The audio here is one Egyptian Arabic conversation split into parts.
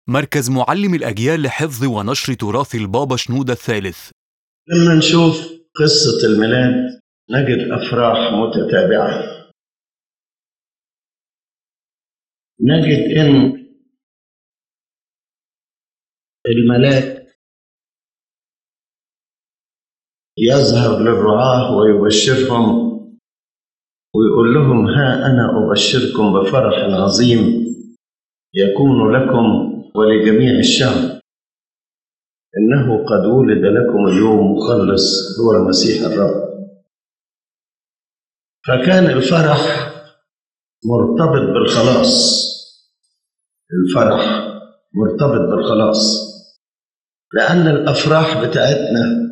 مركز معلم الأجيال لحفظ ونشر تراث البابا شنودة الثالث لما نشوف قصة الميلاد نجد أفراح متتابعة نجد إن الملاك يظهر للرعاة ويبشرهم ويقول لهم ها أنا أبشركم بفرح عظيم يكون لكم ولجميع الشعب إنه قد ولد لكم اليوم مخلص هو المسيح الرب فكان الفرح مرتبط بالخلاص الفرح مرتبط بالخلاص لأن الأفراح بتاعتنا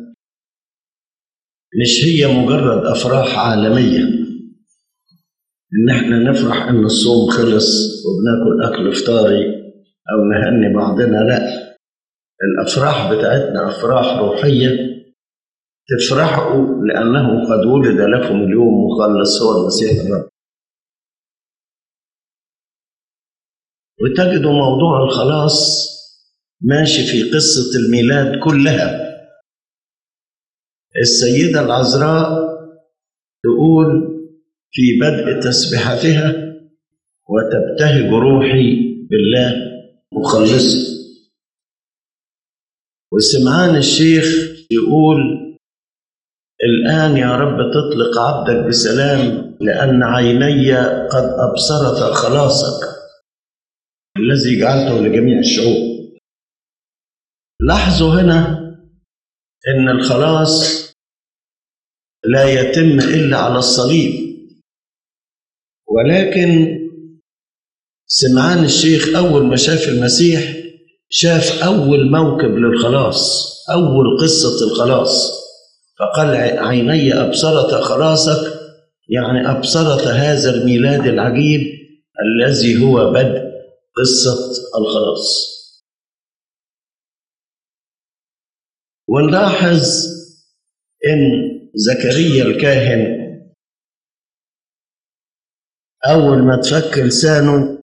مش هي مجرد أفراح عالمية إن إحنا نفرح إن الصوم خلص وبناكل أكل فطاري أو نهني بعضنا لا الأفراح بتاعتنا أفراح روحية تفرحوا لأنه قد ولد لكم اليوم مخلص هو المسيح الرب وتجدوا موضوع الخلاص ماشي في قصة الميلاد كلها السيدة العذراء تقول في بدء تسبحتها وتبتهج روحي بالله مخلصا وسمعان الشيخ يقول الآن يا رب تطلق عبدك بسلام لأن عيني قد أبصرت خلاصك الذي جعلته لجميع الشعوب لاحظوا هنا ان الخلاص لا يتم الا على الصليب ولكن سمعان الشيخ اول ما شاف المسيح شاف اول موكب للخلاص اول قصه الخلاص فقال عيني ابصرت خلاصك يعني ابصرت هذا الميلاد العجيب الذي هو بدء قصه الخلاص ونلاحظ ان زكريا الكاهن اول ما تفك لسانه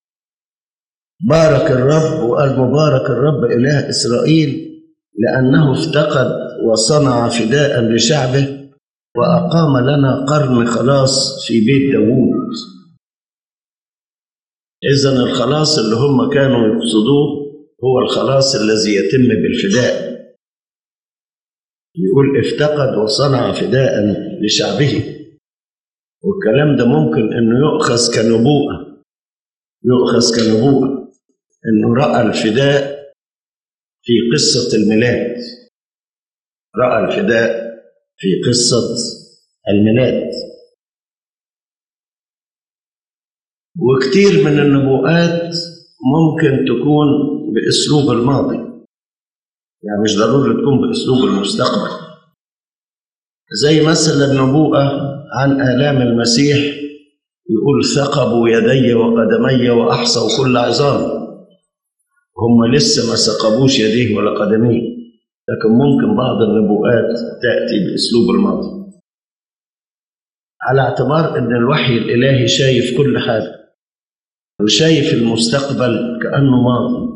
بارك الرب وقال مبارك الرب اله اسرائيل لانه افتقد وصنع فداء لشعبه واقام لنا قرن خلاص في بيت داوود اذا الخلاص اللي هم كانوا يقصدوه هو الخلاص الذي يتم بالفداء يقول افتقد وصنع فداء لشعبه والكلام ده ممكن انه يؤخذ كنبوءه يؤخذ كنبوءه انه راى الفداء في قصه الميلاد راى الفداء في قصه الميلاد وكتير من النبوءات ممكن تكون باسلوب الماضي يعني مش ضروري تكون باسلوب المستقبل زي مثلا نبوءه عن الام المسيح يقول ثقبوا يدي وقدمي واحصوا كل عظام هم لسه ما ثقبوش يديه ولا قدميه لكن ممكن بعض النبوءات تاتي باسلوب الماضي على اعتبار ان الوحي الالهي شايف كل حاجه وشايف المستقبل كانه ماضي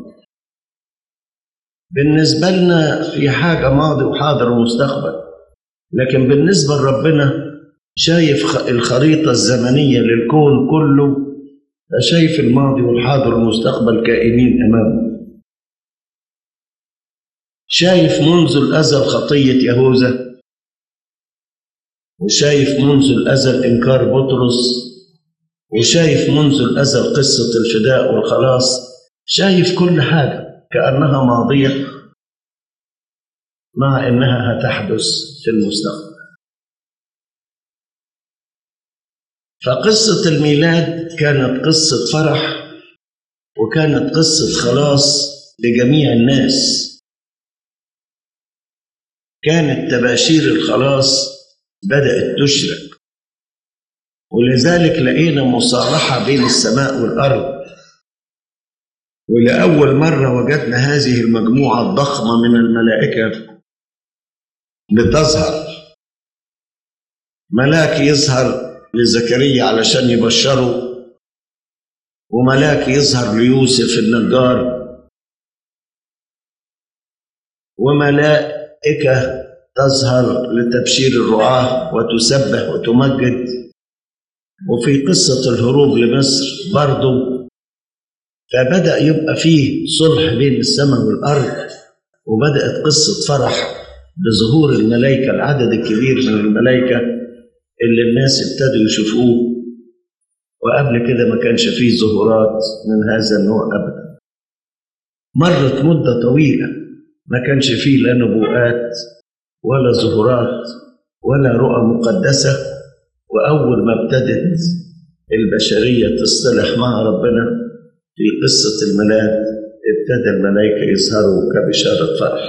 بالنسبة لنا في حاجة ماضي وحاضر ومستقبل لكن بالنسبة لربنا شايف الخريطة الزمنية للكون كله فشايف الماضي والحاضر والمستقبل كائنين أمامه شايف منذ الأزل خطية يهوذا وشايف منذ الأزل إنكار بطرس وشايف منذ الأزل قصة الفداء والخلاص شايف كل حاجة كأنها ماضية مع إنها هتحدث في المستقبل فقصة الميلاد كانت قصة فرح وكانت قصة خلاص لجميع الناس كانت تباشير الخلاص بدأت تشرق ولذلك لقينا مصالحة بين السماء والأرض ولأول مرة وجدنا هذه المجموعة الضخمة من الملائكة بتظهر ملاك يظهر لزكريا علشان يبشره وملاك يظهر ليوسف النجار وملائكة تظهر لتبشير الرعاة وتسبح وتمجد وفي قصة الهروب لمصر برضو فبدأ يبقى فيه صلح بين السماء والأرض وبدأت قصة فرح بظهور الملائكة العدد الكبير من الملائكة اللي الناس ابتدوا يشوفوه وقبل كده ما كانش فيه ظهورات من هذا النوع أبدا مرت مدة طويلة ما كانش فيه لا نبوءات ولا ظهورات ولا رؤى مقدسة وأول ما ابتدت البشرية تصطلح مع ربنا في قصة الميلاد ابتدى الملائكة يظهروا كبشارة فرح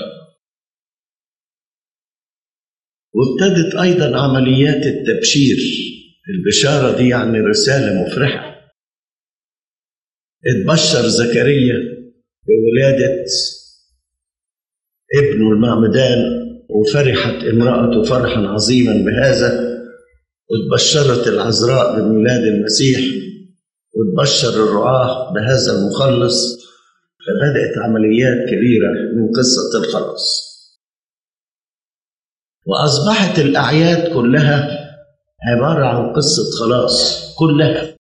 وابتدت أيضا عمليات التبشير البشارة دي يعني رسالة مفرحة اتبشر زكريا بولادة ابنه المعمدان وفرحت امرأته فرحا عظيما بهذا وتبشرت العذراء بميلاد المسيح وتبشر الرعاة بهذا المخلص فبدأت عمليات كبيرة من قصة الخلاص وأصبحت الأعياد كلها عبارة عن قصة خلاص كلها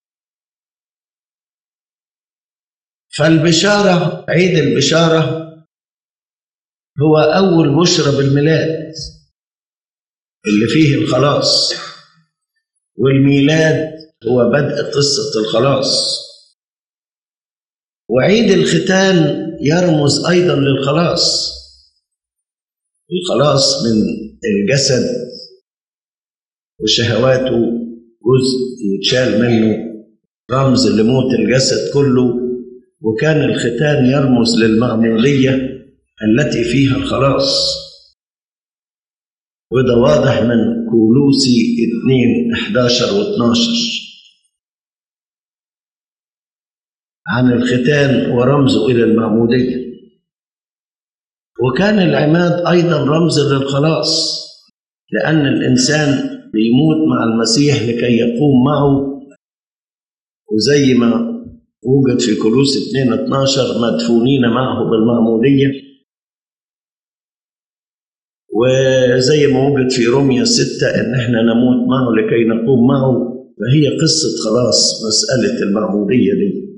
فالبشارة عيد البشارة هو أول بشرى بالميلاد اللي فيه الخلاص والميلاد هو بدء قصة الخلاص وعيد الختان يرمز أيضا للخلاص الخلاص من الجسد وشهواته جزء يتشال منه رمز لموت الجسد كله وكان الختان يرمز للمعمودية التي فيها الخلاص وده واضح من كولوسي 2 11 و 12 عن الختان ورمزه إلى المعمودية وكان العماد أيضا رمز للخلاص لأن الإنسان بيموت مع المسيح لكي يقوم معه وزي ما وجد في كولوس 2 12 مدفونين معه بالمعمودية وزي ما وجد في روميا 6 ان احنا نموت معه لكي نقوم معه فهي قصة خلاص مسألة المعمودية دي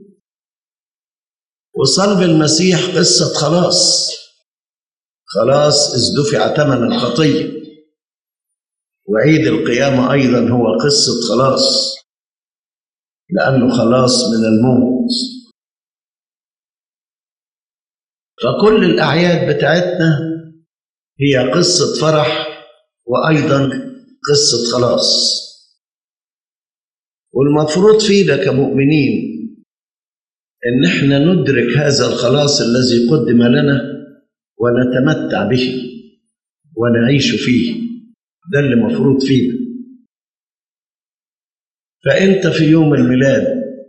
وصلب المسيح قصة خلاص خلاص إذ دفع ثمن الخطية وعيد القيامة أيضا هو قصة خلاص لأنه خلاص من الموت فكل الأعياد بتاعتنا هي قصة فرح وأيضا قصة خلاص والمفروض فينا كمؤمنين إن احنا ندرك هذا الخلاص الذي قدم لنا ونتمتع به ونعيش فيه ده اللي مفروض فينا فأنت في يوم الميلاد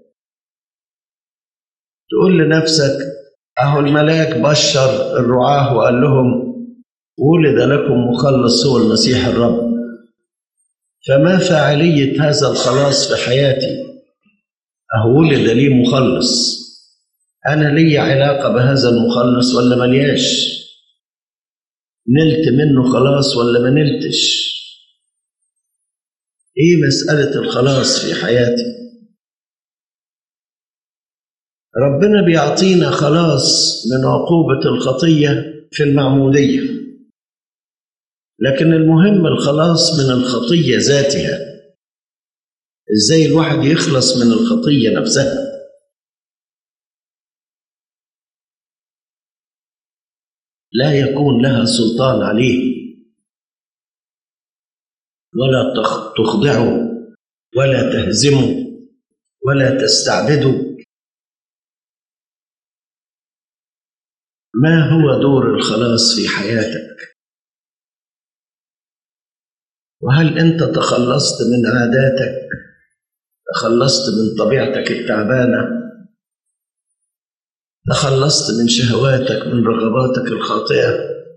تقول لنفسك أهو الملاك بشر الرعاة وقال لهم ولد لكم مخلص هو المسيح الرب فما فاعلية هذا الخلاص في حياتي أهو ولد لي مخلص أنا لي علاقة بهذا المخلص ولا ملياش نلت منه خلاص ولا ما نلتش ايه مسألة الخلاص في حياتي ربنا بيعطينا خلاص من عقوبة الخطية في المعمودية لكن المهم الخلاص من الخطية ذاتها ازاي الواحد يخلص من الخطية نفسها لا يكون لها سلطان عليه ولا تخضعه ولا تهزمه ولا تستعبده ما هو دور الخلاص في حياتك وهل انت تخلصت من عاداتك تخلصت من طبيعتك التعبانه تخلصت من شهواتك من رغباتك الخاطئه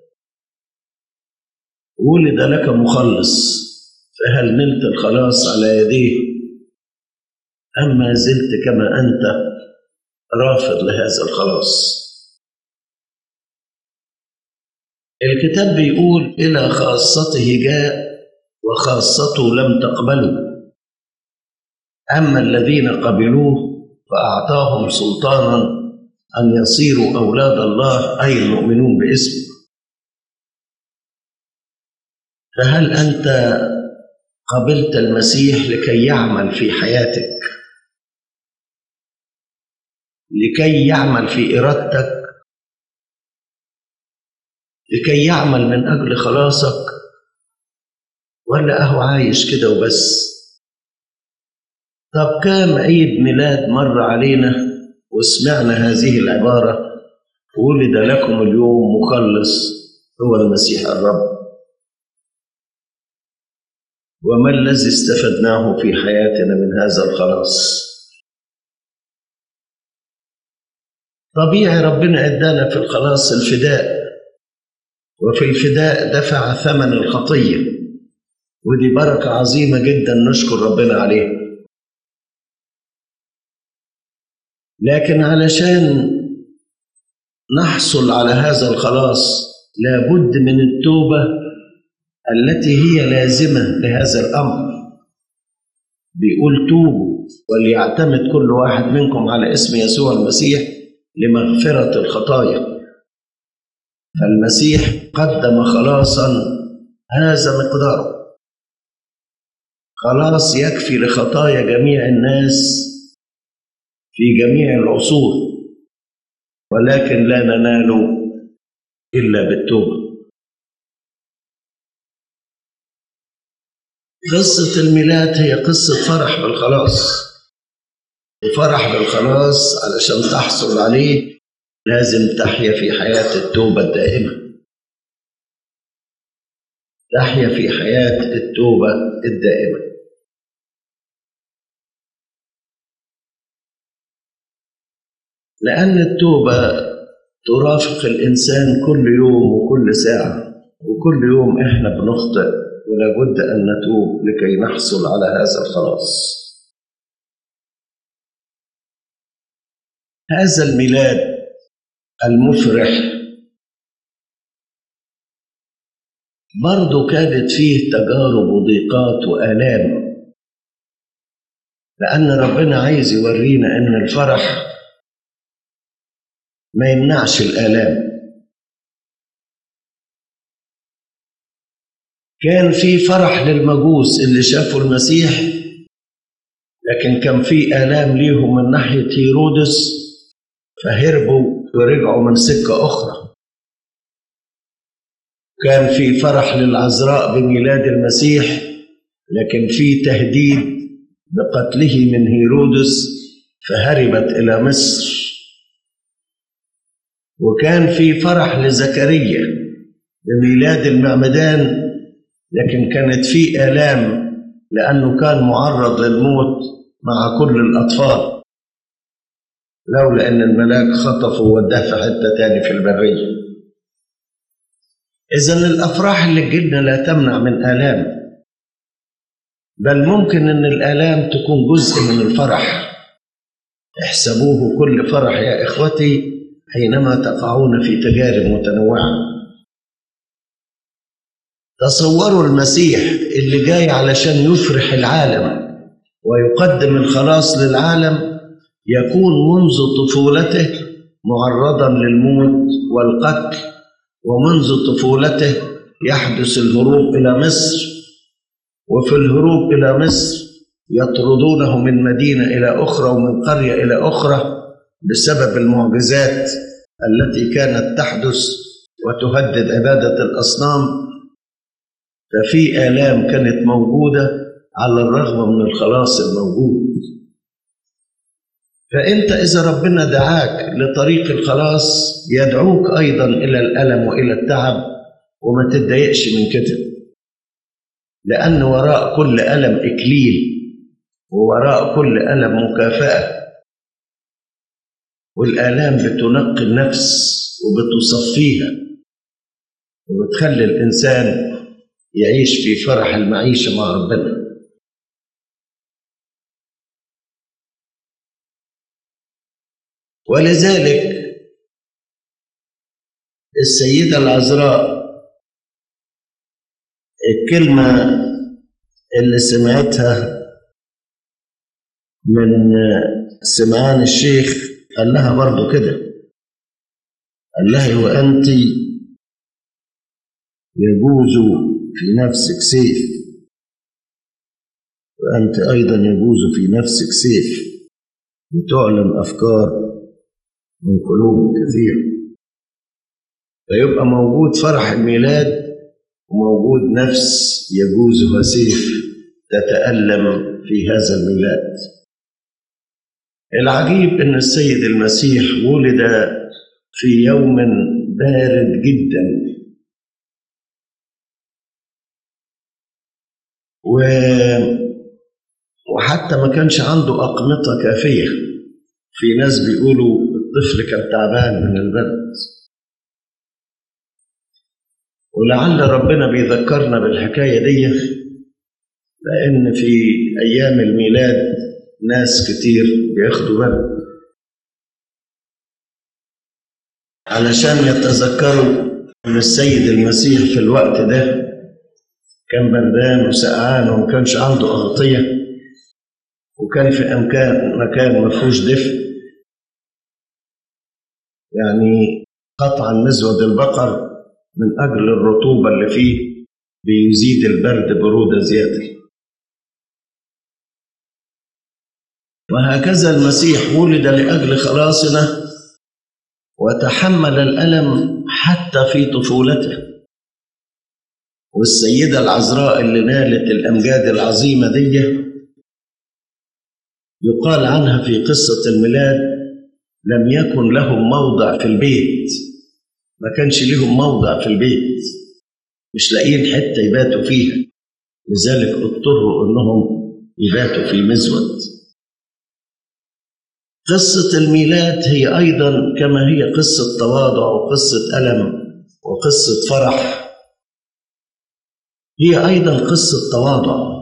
ولد لك مخلص فهل نلت الخلاص على يديه أم ما زلت كما أنت رافض لهذا الخلاص الكتاب بيقول إلى خاصته جاء وخاصته لم تقبله أما الذين قبلوه فأعطاهم سلطانا أن يصيروا أولاد الله أي المؤمنون باسمه فهل أنت قبلت المسيح لكي يعمل في حياتك لكي يعمل في إرادتك لكي يعمل من أجل خلاصك ولا أهو عايش كده وبس طب كام عيد ميلاد مر علينا وسمعنا هذه العبارة ولد لكم اليوم مخلص هو المسيح الرب وما الذي استفدناه في حياتنا من هذا الخلاص طبيعي ربنا ادانا في الخلاص الفداء وفي الفداء دفع ثمن الخطيه ودي بركه عظيمه جدا نشكر ربنا عليها لكن علشان نحصل على هذا الخلاص لابد من التوبه التي هي لازمه لهذا الامر بيقول توبوا وليعتمد كل واحد منكم على اسم يسوع المسيح لمغفره الخطايا فالمسيح قدم خلاصا هذا مقداره خلاص يكفي لخطايا جميع الناس في جميع العصور ولكن لا ننال الا بالتوبه قصه الميلاد هي قصه فرح بالخلاص وفرح بالخلاص علشان تحصل عليه لازم تحيا في حياه التوبه الدائمه تحيا في حياه التوبه الدائمه لأن التوبة ترافق الإنسان كل يوم وكل ساعة وكل يوم إحنا بنخطئ ولابد أن نتوب لكي نحصل على هذا الخلاص هذا الميلاد المفرح برضو كانت فيه تجارب وضيقات وآلام لأن ربنا عايز يورينا إن الفرح ما يمنعش الآلام كان في فرح للمجوس اللي شافوا المسيح لكن كان في آلام ليهم من ناحية هيرودس فهربوا ورجعوا من سكة أخرى كان في فرح للعذراء بميلاد المسيح لكن في تهديد بقتله من هيرودس فهربت إلى مصر وكان في فرح لزكريا بميلاد المعمدان لكن كانت في آلام لأنه كان معرض للموت مع كل الأطفال لولا أن الملاك خطفه ووداه في حتة تاني في البرية إذا الأفراح اللي تجيلنا لا تمنع من آلام بل ممكن أن الآلام تكون جزء من الفرح احسبوه كل فرح يا إخوتي حينما تقعون في تجارب متنوعة تصوروا المسيح اللي جاي علشان يفرح العالم ويقدم الخلاص للعالم يكون منذ طفولته معرضا للموت والقتل ومنذ طفولته يحدث الهروب إلى مصر وفي الهروب إلى مصر يطردونه من مدينة إلى أخرى ومن قرية إلى أخرى بسبب المعجزات التي كانت تحدث وتهدد عبادة الأصنام ففي آلام كانت موجودة على الرغم من الخلاص الموجود فأنت إذا ربنا دعاك لطريق الخلاص يدعوك أيضا إلى الألم وإلى التعب وما تتضايقش من كده لأن وراء كل ألم إكليل ووراء كل ألم مكافأة والآلام بتنقي النفس وبتصفيها وبتخلي الإنسان يعيش في فرح المعيشة مع ربنا ولذلك السيدة العذراء الكلمة اللي سمعتها من سمعان الشيخ قال لها برضو كده قال لها وأنت يجوز في نفسك سيف وأنت أيضا يجوز في نفسك سيف لتعلن أفكار من قلوب كثير فيبقى موجود فرح الميلاد وموجود نفس يجوزها سيف تتألم في هذا الميلاد العجيب أن السيد المسيح ولد في يوم بارد جدا و وحتى ما كانش عنده أقمطة كافية في ناس بيقولوا الطفل كان تعبان من البرد ولعل ربنا بيذكرنا بالحكاية دي لأن في أيام الميلاد ناس كتير بياخدوا برد علشان يتذكروا أن السيد المسيح في الوقت ده كان بردان وسقعان وما كانش عنده أغطية وكان في أمكان مكان ما فيهوش دفء يعني قطعا مزود البقر من أجل الرطوبة اللي فيه بيزيد البرد برودة زيادة وهكذا المسيح ولد لأجل خلاصنا وتحمل الألم حتى في طفولته والسيدة العذراء اللي نالت الأمجاد العظيمة دي يقال عنها في قصة الميلاد لم يكن لهم موضع في البيت ما كانش لهم موضع في البيت مش لاقيين حتة يباتوا فيها لذلك اضطروا انهم يباتوا في مزود قصة الميلاد هي أيضا كما هي قصة تواضع وقصة ألم وقصة فرح هي أيضا قصة تواضع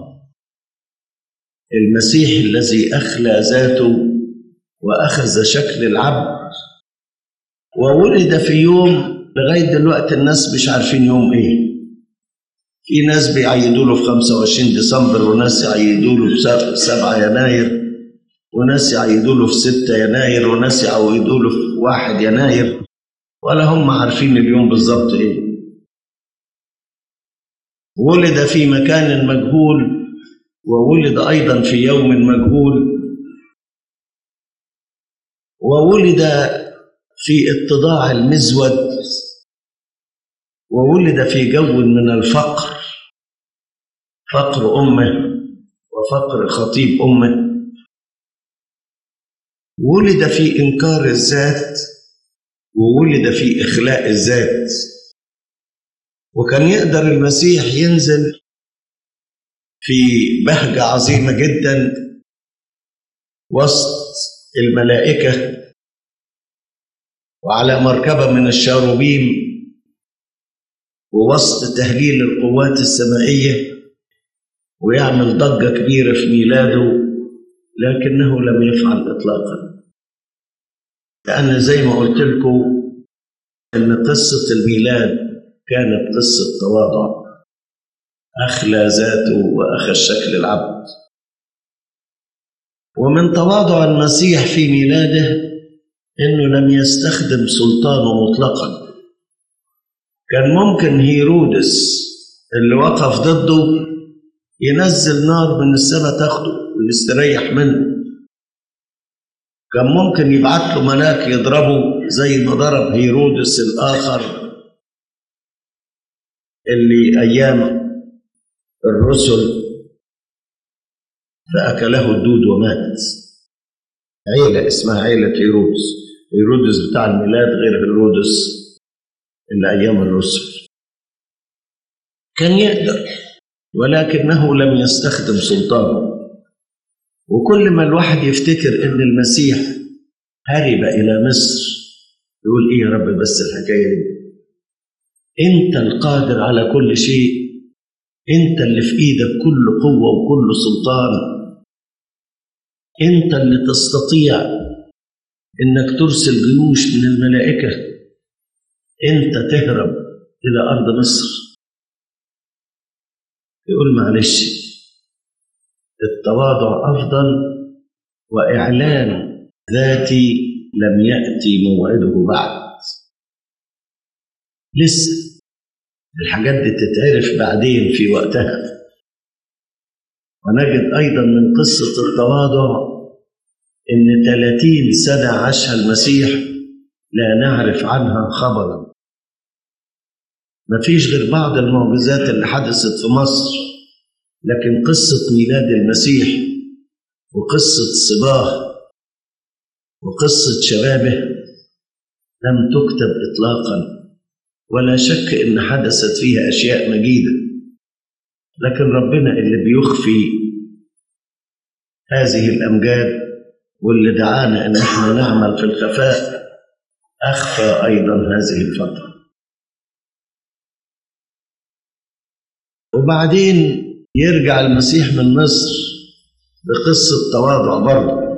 المسيح الذي أخلى ذاته وأخذ شكل العبد وولد في يوم لغاية دلوقتي الناس مش عارفين يوم إيه في ناس بيعيدوا له في 25 ديسمبر وناس يعيدوا له في 7 يناير وناس يعيدوا له في 6 يناير وناس يعيدوا له في 1 يناير ولا هم عارفين اليوم بالظبط ايه ولد في مكان مجهول وولد ايضا في يوم مجهول وولد في اتضاع المزود وولد في جو من الفقر فقر امه وفقر خطيب امه ولد في انكار الذات وولد في اخلاء الذات وكان يقدر المسيح ينزل في بهجه عظيمه جدا وسط الملائكه وعلى مركبه من الشاروبيم ووسط تهليل القوات السمائيه ويعمل ضجه كبيره في ميلاده لكنه لم يفعل اطلاقا لان زي ما قلت لكم ان قصه الميلاد كانت قصه تواضع اخلى ذاته واخذ شكل العبد ومن تواضع المسيح في ميلاده انه لم يستخدم سلطانه مطلقا كان ممكن هيرودس اللي وقف ضده ينزل نار من السماء تاخده ويستريح منه كان ممكن يبعت له ملاك يضربه زي ما ضرب هيرودس الآخر اللي أيام الرسل فأكله الدود ومات عيلة اسمها عيلة هيرودس هيرودس بتاع الميلاد غير هيرودس اللي أيام الرسل كان يقدر ولكنه لم يستخدم سلطانه وكل ما الواحد يفتكر ان المسيح هرب الى مصر يقول ايه يا رب بس الحكايه دي انت القادر على كل شيء انت اللي في ايدك كل قوه وكل سلطان انت اللي تستطيع انك ترسل جيوش من الملائكه انت تهرب الى ارض مصر يقول معلش التواضع أفضل وإعلان ذاتي لم يأتي موعده بعد لسه الحاجات دي تتعرف بعدين في وقتها ونجد أيضا من قصة التواضع إن 30 سنة عاشها المسيح لا نعرف عنها خبرا مفيش غير بعض المعجزات اللي حدثت في مصر لكن قصة ميلاد المسيح وقصة صباه وقصة شبابه لم تكتب إطلاقا ولا شك إن حدثت فيها أشياء مجيدة لكن ربنا اللي بيخفي هذه الأمجاد واللي دعانا إن احنا نعمل في الخفاء أخفى أيضا هذه الفترة وبعدين يرجع المسيح من مصر بقصة تواضع برضه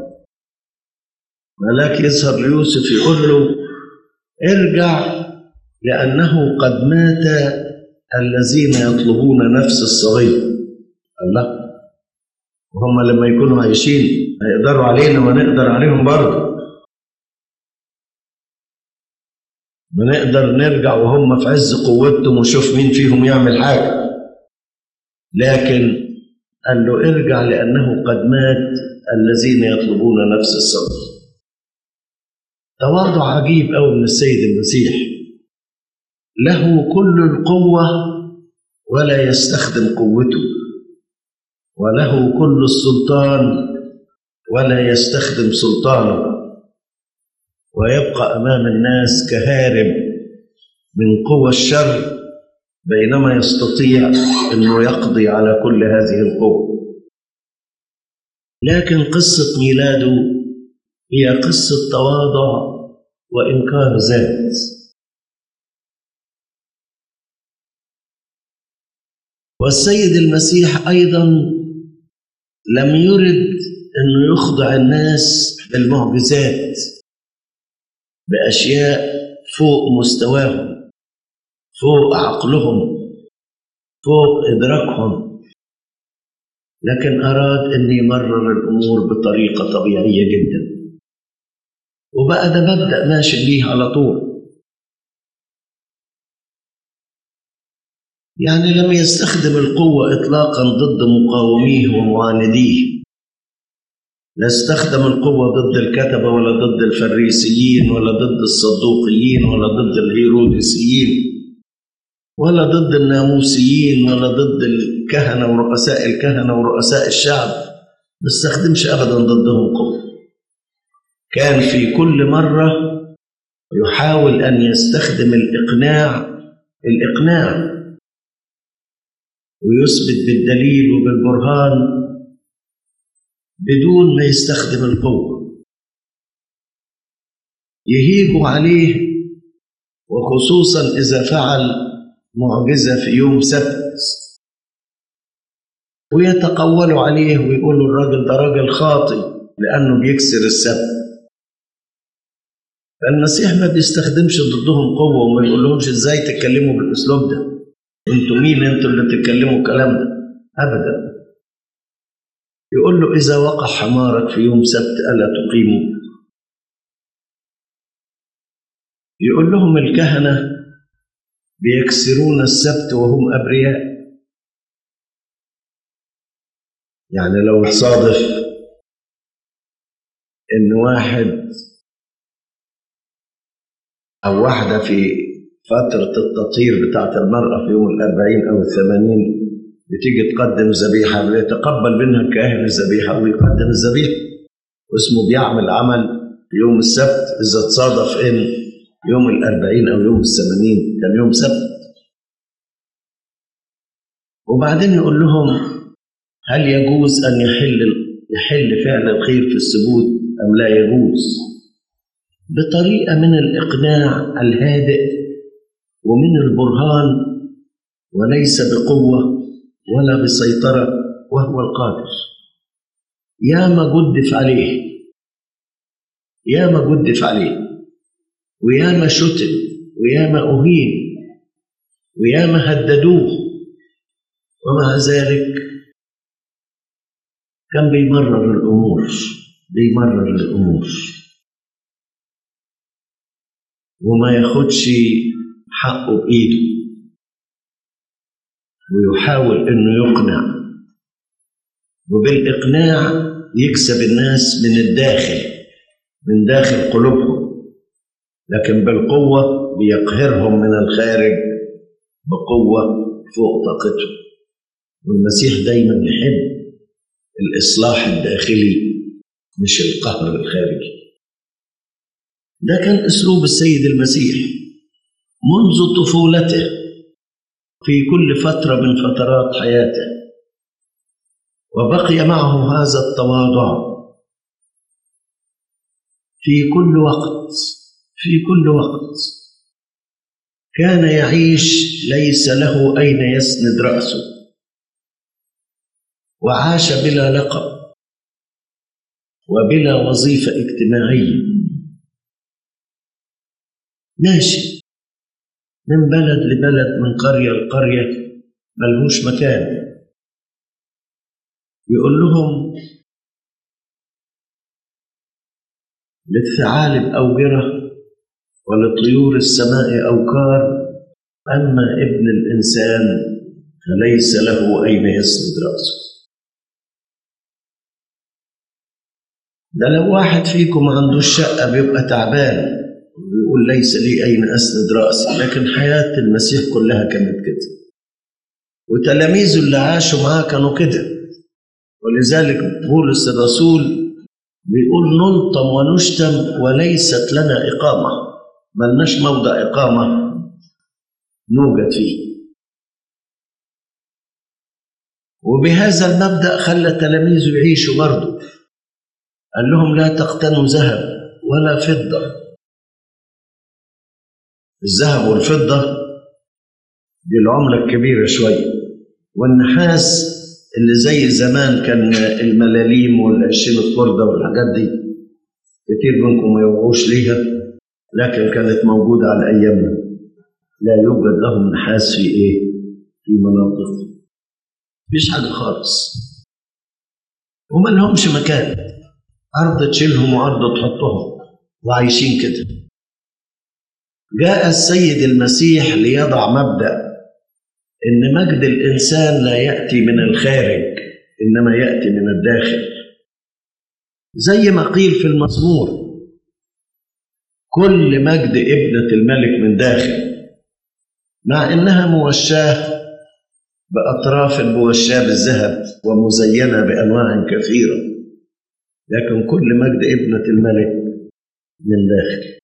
ملاك يظهر ليوسف يقول له ارجع لأنه قد مات الذين يطلبون نفس الصغير الله وهم لما يكونوا عايشين هيقدروا علينا ونقدر عليهم برضه ونقدر نرجع وهم في عز قوتهم ونشوف مين فيهم يعمل حاجة لكن قال له ارجع لأنه قد مات الذين يطلبون نفس الصبر تواضع عجيب أوي من السيد المسيح له كل القوة ولا يستخدم قوته وله كل السلطان ولا يستخدم سلطانه ويبقى أمام الناس كهارب من قوى الشر بينما يستطيع أنه يقضي على كل هذه القوة لكن قصة ميلاده هي قصة تواضع وإنكار ذات والسيد المسيح أيضا لم يرد أنه يخضع الناس بالمعجزات بأشياء فوق مستواهم فوق عقلهم فوق إدراكهم لكن أراد أن يمرر الأمور بطريقة طبيعية جدا وبقى ده مبدأ ماشي بيه على طول يعني لم يستخدم القوة إطلاقا ضد مقاوميه ومعانديه لا استخدم القوة ضد الكتبة ولا ضد الفريسيين ولا ضد الصدوقيين ولا ضد الهيروديسيين ولا ضد الناموسيين ولا ضد الكهنة ورؤساء الكهنة ورؤساء الشعب ما استخدمش أبدا ضدهم قوة كان في كل مرة يحاول أن يستخدم الإقناع الإقناع ويثبت بالدليل وبالبرهان بدون ما يستخدم القوة يهيجوا عليه وخصوصا إذا فعل معجزة في يوم سبت ويتقولوا عليه ويقولوا الراجل ده راجل خاطئ لأنه بيكسر السبت فالمسيح ما بيستخدمش ضدهم قوة وما يقولهمش ازاي تتكلموا بالأسلوب ده انتوا مين انتوا اللي تتكلموا الكلام ده أبدا يقول له إذا وقع حمارك في يوم سبت ألا تقيمه يقول لهم الكهنة بيكسرون السبت وهم أبرياء يعني لو تصادف إن واحد أو واحدة في فترة التطهير بتاعة المرأة في يوم الأربعين أو الثمانين بتيجي تقدم ذبيحة ويتقبل منها الكاهن الذبيحة ويقدم الذبيحة واسمه بيعمل عمل في يوم السبت إذا تصادف إن يوم الأربعين أو يوم الثمانين كان يوم سبت وبعدين يقول لهم هل يجوز أن يحل يحل فعل الخير في السبوت أم لا يجوز بطريقة من الإقناع الهادئ ومن البرهان وليس بقوة ولا بسيطرة وهو القادر يا ما جدف عليه يا ما جدف عليه ويا ما شتم ويا ما أهين ويا ما هددوه ومع ذلك كان بيمرر الأمور بيمرر الأمور وما ياخدش حقه بإيده ويحاول إنه يقنع وبالإقناع يكسب الناس من الداخل من داخل قلوبهم لكن بالقوة بيقهرهم من الخارج بقوة فوق طاقتهم والمسيح دايما يحب الإصلاح الداخلي مش القهر الخارجي ده كان أسلوب السيد المسيح منذ طفولته في كل فترة من فترات حياته وبقي معه هذا التواضع في كل وقت في كل وقت كان يعيش ليس له أين يسند رأسه وعاش بلا لقب وبلا وظيفة اجتماعية ماشي من بلد لبلد من قرية لقرية ملهوش مكان يقول لهم للثعالب أوجرة ولطيور السماء أوكار أما ابن الإنسان فليس له أين يسند رأسه ده لو واحد فيكم ما عندوش شقة بيبقى تعبان وبيقول ليس لي أين أسند رأسي لكن حياة المسيح كلها كانت كده وتلاميذه اللي عاشوا معاه كانوا كده ولذلك بولس الرسول بيقول نلطم ونشتم وليست لنا إقامة ملناش موضع إقامة نوجد فيه وبهذا المبدأ خلى تلاميذه يعيشوا برضه قال لهم لا تقتنوا ذهب ولا فضة الذهب والفضة دي العملة الكبيرة شوية والنحاس اللي زي زمان كان الملاليم والقشين الخردة والحاجات دي كتير منكم ما يوعوش ليها لكن كانت موجودة على أيامنا لا يوجد لهم نحاس في إيه؟ في مناطق مفيش حاجة خالص وما لهمش مكان أرض تشيلهم وأرض تحطهم وعايشين كده جاء السيد المسيح ليضع مبدأ إن مجد الإنسان لا يأتي من الخارج إنما يأتي من الداخل زي ما قيل في المزمور كل مجد ابنة الملك من داخل مع إنها موشاة بأطراف موشاة بالذهب ومزينة بأنواع كثيرة لكن كل مجد ابنة الملك من داخل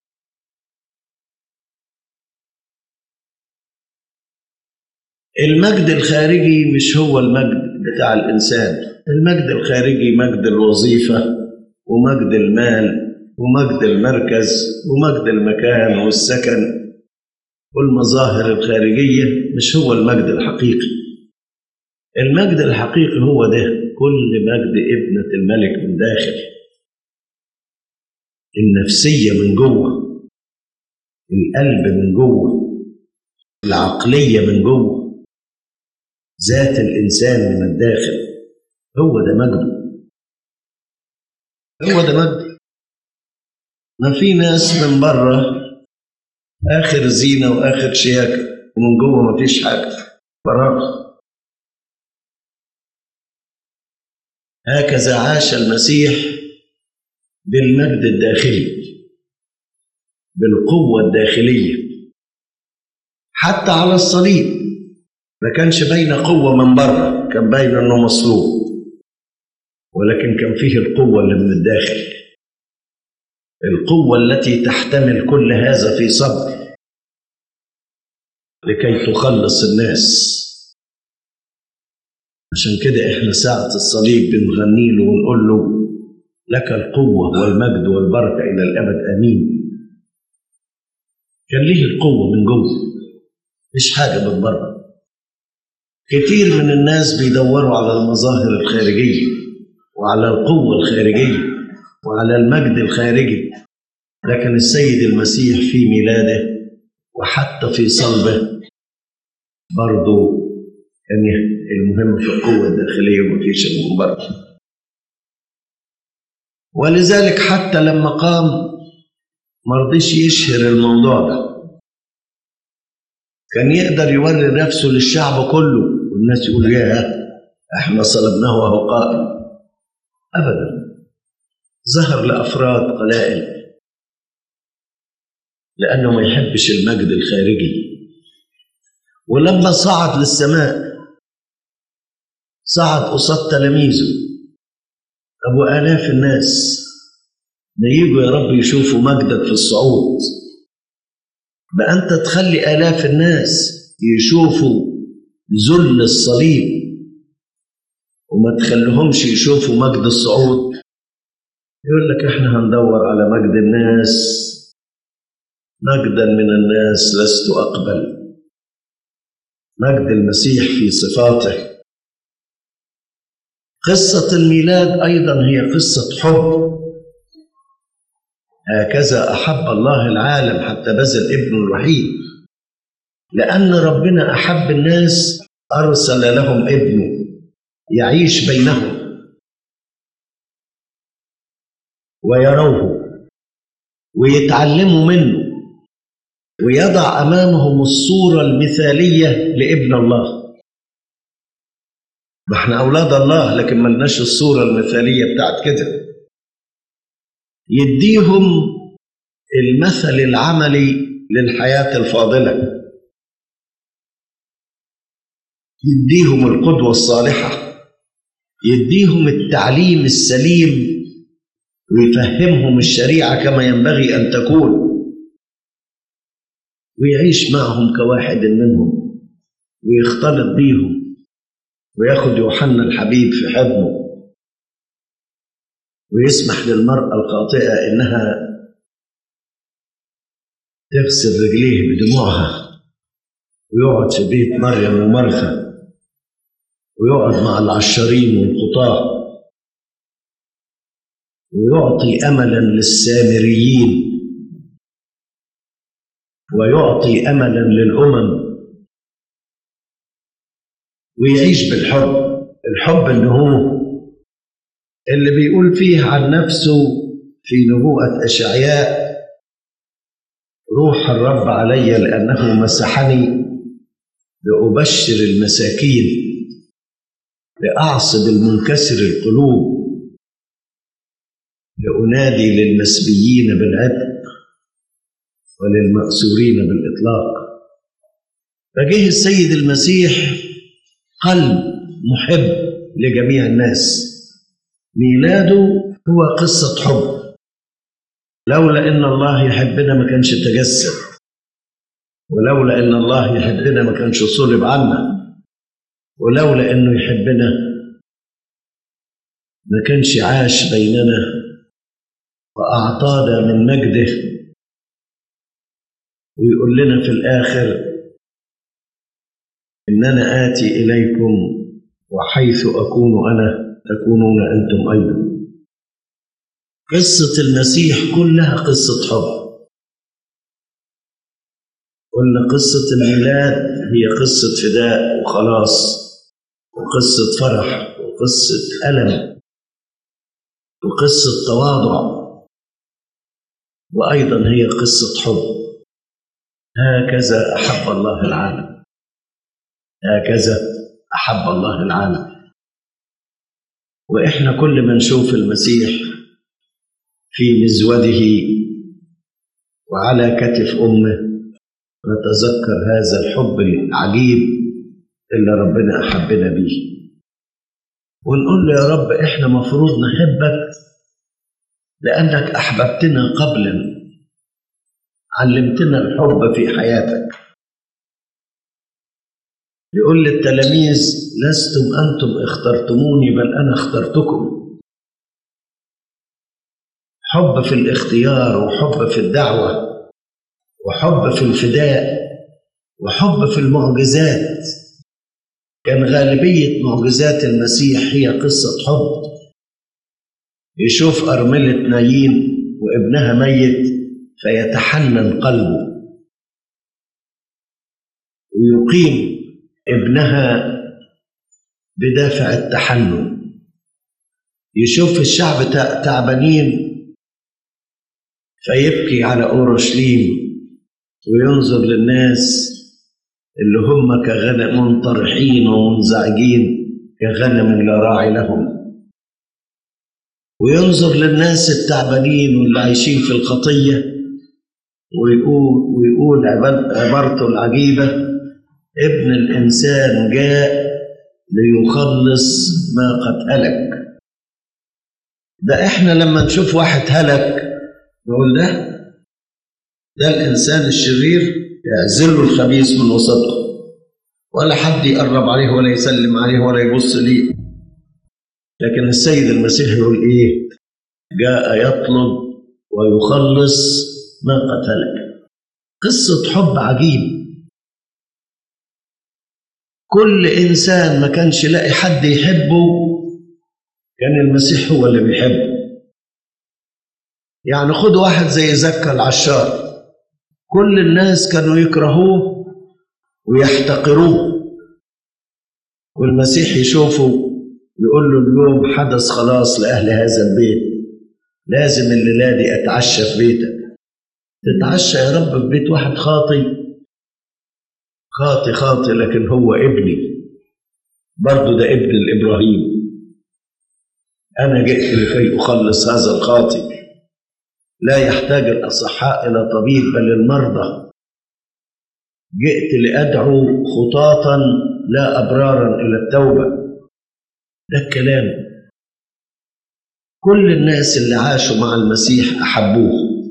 المجد الخارجي مش هو المجد بتاع الإنسان المجد الخارجي مجد الوظيفة ومجد المال ومجد المركز ومجد المكان والسكن والمظاهر الخارجية مش هو المجد الحقيقي المجد الحقيقي هو ده كل مجد ابنة الملك من داخل النفسية من جوه القلب من جوه العقلية من جوه ذات الإنسان من الداخل هو ده مجده هو ده مجده ما في ناس من بره آخر زينة وآخر شياكة ومن جوه ما فيش حاجة فراغ هكذا عاش المسيح بالمجد الداخلي بالقوة الداخلية حتى على الصليب ما كانش باين قوة من بره كان باين انه مصلوب ولكن كان فيه القوة اللي من الداخل القوة التي تحتمل كل هذا في صبر لكي تخلص الناس عشان كده احنا ساعة الصليب بنغني له ونقول له لك القوة والمجد والبركة إلى الأبد آمين كان ليه القوة من جوه مش حاجة من بره كتير من الناس بيدوروا على المظاهر الخارجية وعلى القوة الخارجية وعلى المجد الخارجي لكن السيد المسيح في ميلاده وحتى في صلبه برضه كان المهم في القوة الداخلية ومفيش من بره ولذلك حتى لما قام مرضيش يشهر الموضوع ده كان يقدر يوري نفسه للشعب كله والناس يقول يا احنا صلبناه وهو قائم ابدا ظهر لافراد قلائل لانه ما يحبش المجد الخارجي ولما صعد للسماء صعد قصاد تلاميذه أبو آلاف الناس ما يجوا يا رب يشوفوا مجدك في الصعود بقى أنت تخلي آلاف الناس يشوفوا ذل الصليب وما تخليهمش يشوفوا مجد الصعود يقول لك احنا هندور على مجد الناس مجدا من الناس لست أقبل مجد المسيح في صفاته قصة الميلاد أيضا هي قصة حب هكذا أحب الله العالم حتى بذل ابنه الوحيد لأن ربنا أحب الناس أرسل لهم ابنه يعيش بينهم ويروه ويتعلموا منه ويضع أمامهم الصورة المثالية لابن الله ما احنا أولاد الله لكن ملناش الصورة المثالية بتاعت كده يديهم المثل العملي للحياة الفاضلة يديهم القدوة الصالحة يديهم التعليم السليم ويفهمهم الشريعة كما ينبغي أن تكون ويعيش معهم كواحد منهم ويختلط بيهم وياخد يوحنا الحبيب في حضنه ويسمح للمرأة الخاطئة إنها تغسل رجليه بدموعها ويقعد في بيت مريم ومرثا ويقعد مع العشارين والخطاة ويعطي أملا للسامريين ويعطي أملا للأمم ويعيش بالحب الحب اللي هو اللي بيقول فيه عن نفسه في نبوءة أشعياء روح الرب علي لأنه مسحني لأبشر المساكين لأعصب المنكسر القلوب لأنادي للمسبيين بالعتق وللمأسورين بالإطلاق فجه السيد المسيح قلب محب لجميع الناس ميلاده هو قصة حب لولا إن الله يحبنا ما كانش تجسد ولولا إن الله يحبنا ما كانش صلب عنا ولولا إنه يحبنا ما كانش عاش بيننا وأعطانا من مجده ويقول لنا في الآخر إننا آتي إليكم وحيث أكون أنا تكونون أنتم أيضا قصة المسيح كلها قصة حب قلنا قصة الميلاد هي قصة فداء وخلاص وقصة فرح وقصة ألم وقصة تواضع وأيضا هي قصة حب هكذا أحب الله العالم هكذا أحب الله العالم وإحنا كل ما نشوف المسيح في مزوده وعلى كتف أمه نتذكر هذا الحب العجيب اللي ربنا أحبنا بيه ونقول له يا رب إحنا مفروض نحبك لأنك أحببتنا قبلا علمتنا الحب في حياتك يقول للتلاميذ لستم أنتم اخترتموني بل أنا اخترتكم حب في الاختيار وحب في الدعوة وحب في الفداء وحب في المعجزات كان غالبية معجزات المسيح هي قصة حب يشوف أرملة نايين وابنها ميت فيتحنن قلبه ويقيم ابنها بدافع التحنن يشوف الشعب تع- تعبانين فيبكي على أورشليم وينظر للناس اللي هم كغنم منطرحين ومنزعجين كغنم لا راعي لهم وينظر للناس التعبانين واللي عايشين في الخطية ويقول ويقول عباد- عبارته العجيبة ابن الإنسان جاء ليخلص ما قد هلك ده احنا لما نشوف واحد هلك نقول ده ده الإنسان الشرير يعزله الخبيث من وسطه ولا حد يقرب عليه ولا يسلم عليه ولا يبص ليه لكن السيد المسيح يقول ايه جاء يطلب ويخلص ما قد هلك قصة حب عجيب كل إنسان ما كانش لاقي حد يحبه كان المسيح هو اللي بيحبه يعني خد واحد زي زكا العشار كل الناس كانوا يكرهوه ويحتقروه والمسيح يشوفه يقول له اليوم حدث خلاص لأهل هذا البيت لازم الليلة دي أتعشى في بيتك تتعشى يا رب في بيت واحد خاطي خاطي خاطي لكن هو ابني برضه ده ابن الإبراهيم أنا جئت لكي أخلص هذا الخاطئ لا يحتاج الأصحاء إلى طبيب بل المرضى جئت لأدعو خطاطا لا أبرارا إلى التوبة ده الكلام كل الناس اللي عاشوا مع المسيح أحبوه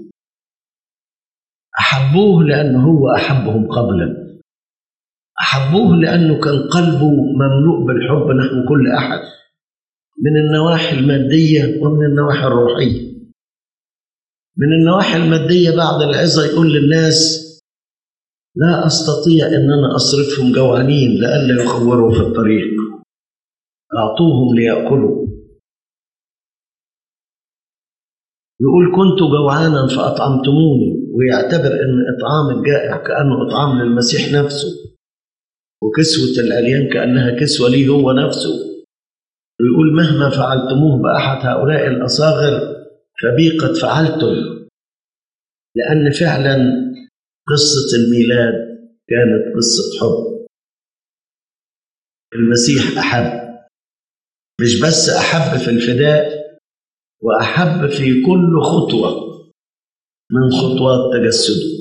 أحبوه لأنه هو أحبهم قبلا أحبوه لأنه كان قلبه مملوء بالحب نحو كل أحد من النواحي المادية ومن النواحي الروحية من النواحي المادية بعد العظة يقول للناس لا أستطيع أن أنا أصرفهم جوعانين لئلا يخوروا في الطريق أعطوهم ليأكلوا يقول كنت جوعانا فأطعمتموني ويعتبر أن إطعام الجائع كأنه إطعام للمسيح نفسه وكسوة العريان كأنها كسوة ليه هو نفسه ويقول مهما فعلتموه بأحد هؤلاء الأصاغر فبي قد فعلتم لأن فعلا قصة الميلاد كانت قصة حب المسيح أحب مش بس أحب في الفداء وأحب في كل خطوة من خطوات تجسده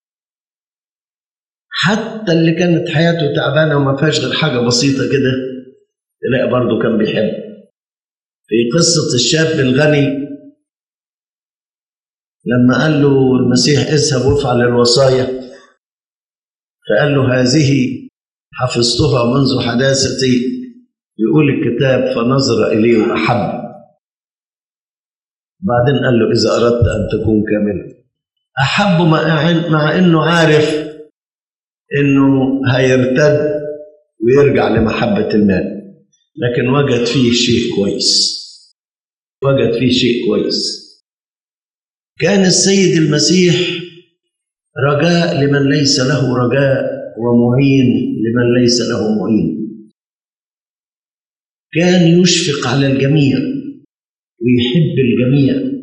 حتى اللي كانت حياته تعبانة وما فيهاش غير حاجة بسيطة كده تلاقي برضه كان بيحب في قصة الشاب الغني لما قال له المسيح اذهب وافعل الوصايا فقال له هذه حفظتها منذ حداثتي يقول الكتاب فنظر إليه وأحب بعدين قال له إذا أردت أن تكون كاملا أحب مع, مع إنه عارف إنه هيرتد ويرجع لمحبة المال لكن وجد فيه شيء كويس وجد فيه شيء كويس كان السيد المسيح رجاء لمن ليس له رجاء ومعين لمن ليس له معين كان يشفق على الجميع ويحب الجميع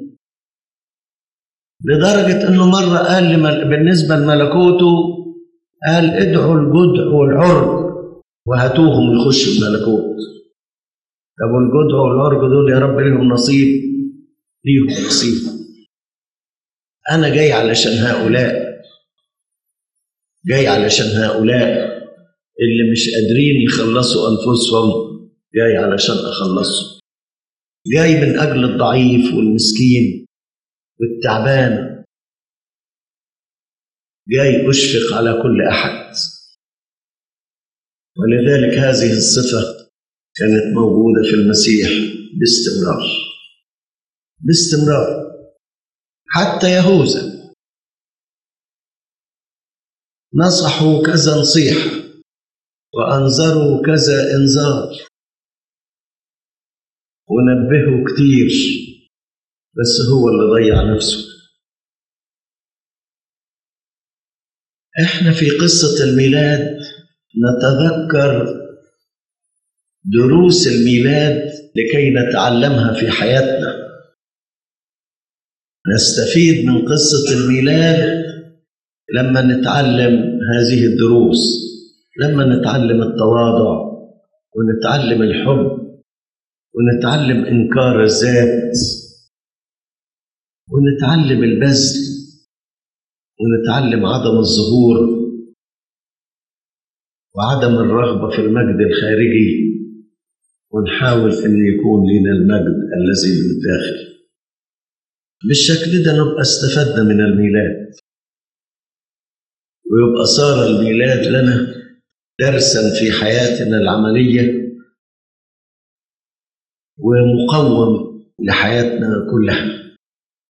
لدرجة أنه مرة قال لمل... بالنسبة لملكوته قال ادعوا الجدع والعرج وهاتوهم يخشوا الملكوت طب والجدع والعرج دول يا رب ليهم نصيب ليهم نصيب أنا جاي علشان هؤلاء جاي علشان هؤلاء اللي مش قادرين يخلصوا أنفسهم جاي علشان أخلصهم جاي من أجل الضعيف والمسكين والتعبان جاي أشفق على كل أحد ولذلك هذه الصفة كانت موجودة في المسيح باستمرار باستمرار حتى يهوذا نصحوا كذا نصيحة وأنذروا كذا إنذار ونبهوا كتير بس هو اللي ضيع نفسه احنا في قصة الميلاد نتذكر دروس الميلاد لكي نتعلمها في حياتنا نستفيد من قصة الميلاد لما نتعلم هذه الدروس لما نتعلم التواضع ونتعلم الحب ونتعلم إنكار الذات ونتعلم البذل ونتعلم عدم الظهور وعدم الرغبة في المجد الخارجي ونحاول أن يكون لنا المجد الذي من الداخل بالشكل ده نبقى استفدنا من الميلاد ويبقى صار الميلاد لنا درسا في حياتنا العملية ومقوم لحياتنا كلها